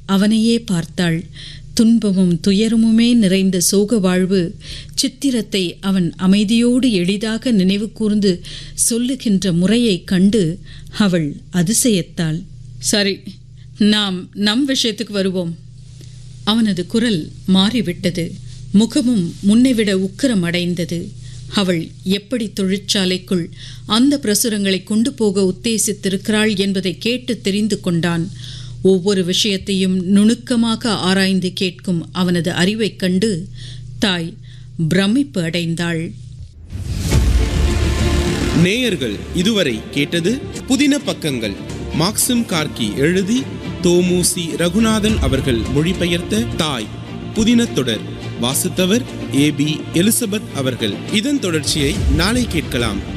அவனையே பார்த்தாள் துன்பமும் துயரமுமே நிறைந்த சோக வாழ்வு சித்திரத்தை அவன் அமைதியோடு எளிதாக நினைவு கூர்ந்து சொல்லுகின்ற முறையைக் கண்டு அவள் அதிசயத்தாள் சரி நாம் நம் விஷயத்துக்கு வருவோம் அவனது குரல் மாறிவிட்டது முகமும் முன்னைவிட உக்கிரம் அடைந்தது அவள் எப்படி தொழிற்சாலைக்குள் அந்த பிரசுரங்களை கொண்டு போக உத்தேசித்திருக்கிறாள் என்பதை கேட்டு தெரிந்து கொண்டான் ஒவ்வொரு விஷயத்தையும் நுணுக்கமாக ஆராய்ந்து கேட்கும் அவனது அறிவைக் கண்டு தாய் பிரமிப்பு அடைந்தாள் நேயர்கள் இதுவரை கேட்டது புதின பக்கங்கள் மாக்சிம் கார்கி எழுதி தோமுசி ரகுநாதன் அவர்கள் மொழிபெயர்த்த தாய் புதின தொடர் வாசித்தவர் ஏ பி எலிசபெத் அவர்கள் இதன் தொடர்ச்சியை நாளை கேட்கலாம்